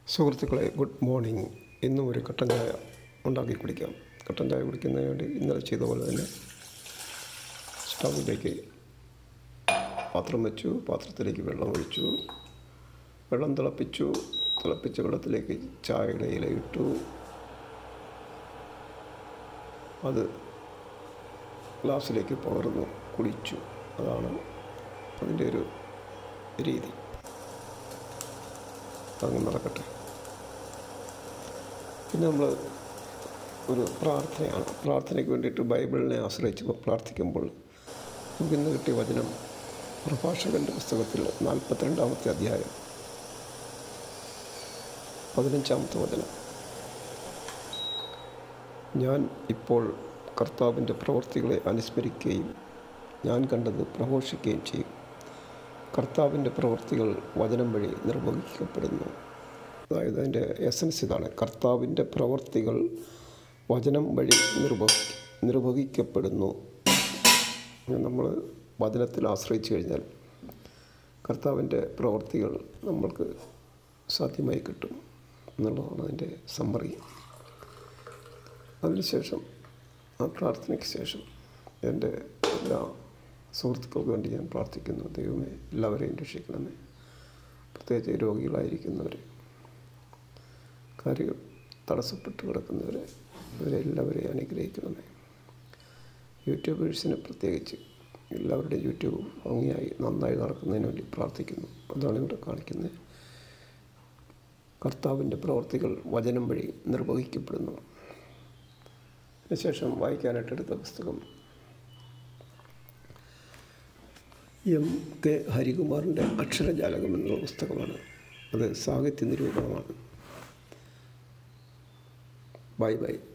സുഹൃത്തുക്കളെ good morning ഇന്നും ഒരു കട്ടൻ ചായ ഉണ്ടാക്കി കുടിക്കാം കട്ടൻ ചായ കുടിക്കുന്നതിന് വേണ്ടി ഇന്നലെ ചെയ്ത പോലെ തന്നെ സ്റ്റൗവിലേക്ക് പാത്രം വെച്ചു പാത്രത്തിലേക്ക് വെള്ളം ഒഴിച്ചു വെള്ളം തിളപ്പിച്ചു തിളപ്പിച്ച വെള്ളത്തിലേക്ക് ചായയുടെ ഇല ഇട്ടു അത് ഗ്ലാസ്സിലേക്ക് പകർന്നു കുടിച്ചു അതാണ് അതിൻ്റെ ഒരു രീതി അങ്ങ് നടക്കട്ടെ പിന്നെ നമ്മൾ ഒരു പ്രാർത്ഥനയാണ് പ്രാർത്ഥനയ്ക്ക് വേണ്ടിയിട്ട് ബൈബിളിനെ ആശ്രയിച്ച് പ്രാർത്ഥിക്കുമ്പോൾ നമുക്ക് ഇന്ന് കിട്ടിയ വചനം പ്രഭാഷകൻ്റെ പുസ്തകത്തിൽ നാൽപ്പത്തിരണ്ടാമത്തെ അധ്യായം പതിനഞ്ചാമത്തെ വചനം ഞാൻ ഇപ്പോൾ കർത്താവിൻ്റെ പ്രവൃത്തികളെ അനുസ്മരിക്കുകയും ഞാൻ കണ്ടത് പ്രഘോഷിക്കുകയും ചെയ്യും കർത്താവിൻ്റെ പ്രവൃത്തികൾ വചനം വഴി നിർവഹിക്കപ്പെടുന്നു അതായത് അതിൻ്റെ എസൻസ് ഇതാണ് കർത്താവിൻ്റെ പ്രവൃത്തികൾ വചനം വഴി നിർവഹി നിർവഹിക്കപ്പെടുന്നു നമ്മൾ വചനത്തിൽ ആശ്രയിച്ചു കഴിഞ്ഞാൽ കർത്താവിൻ്റെ പ്രവൃത്തികൾ നമ്മൾക്ക് സാധ്യമായി കിട്ടും എന്നുള്ളതാണ് അതിൻ്റെ സമ്മറി അതിനുശേഷം ആ പ്രാർത്ഥനയ്ക്ക് ശേഷം എൻ്റെ എല്ലാ സുഹൃത്തുക്കൾക്ക് വേണ്ടി ഞാൻ പ്രാർത്ഥിക്കുന്നു ദൈവമേ എല്ലാവരെയും രക്ഷിക്കണമേ പ്രത്യേകിച്ച് രോഗികളായിരിക്കുന്നവർ കാര്യങ്ങൾ തടസ്സപ്പെട്ട് കിടക്കുന്നവരെ അവരെല്ലാവരെയും അനുഗ്രഹിക്കണമേ യൂട്യൂബേഴ്സിനെ പ്രത്യേകിച്ച് എല്ലാവരുടെയും യൂട്യൂബ് ഭംഗിയായി നന്നായി നടക്കുന്നതിന് വേണ്ടി പ്രാർത്ഥിക്കുന്നു അതാണ് ഇവിടെ കാണിക്കുന്നത് കർത്താവിൻ്റെ പ്രവർത്തികൾ വചനം വഴി നിർവഹിക്കപ്പെടുന്നു അതിനുശേഷം വായിക്കാനായിട്ട് എടുത്ത പുസ്തകം എം കെ ഹരികുമാറിൻ്റെ അക്ഷരജാലകം എന്നുള്ള പുസ്തകമാണ് അത് സാഹിത്യ നിരൂപണമാണ് ബൈ ബൈ